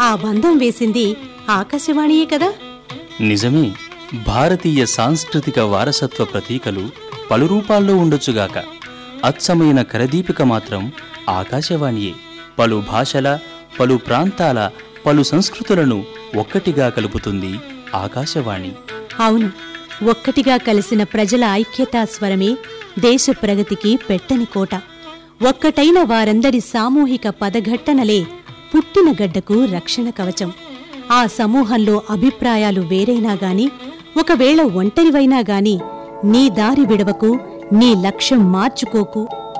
ఆ బంధం వేసింది ఆకాశవాణియే కదా నిజమే భారతీయ సాంస్కృతిక వారసత్వ ప్రతీకలు పలు రూపాల్లో ఉండొచ్చుగాక అచ్చమైన కరదీపిక మాత్రం ఆకాశవాణియే పలు భాషల పలు ప్రాంతాల పలు సంస్కృతులను ఒక్కటిగా కలుపుతుంది ఆకాశవాణి అవును ఒక్కటిగా కలిసిన ప్రజల ఐక్యతా స్వరమే దేశ ప్రగతికి పెట్టని కోట ఒక్కటైన వారందరి సామూహిక పదఘట్టనలే పుట్టిన గడ్డకు రక్షణ కవచం ఆ సమూహంలో అభిప్రాయాలు వేరైనా గాని ఒకవేళ ఒంటరివైనా గాని నీ దారి విడవకు నీ లక్ష్యం మార్చుకోకు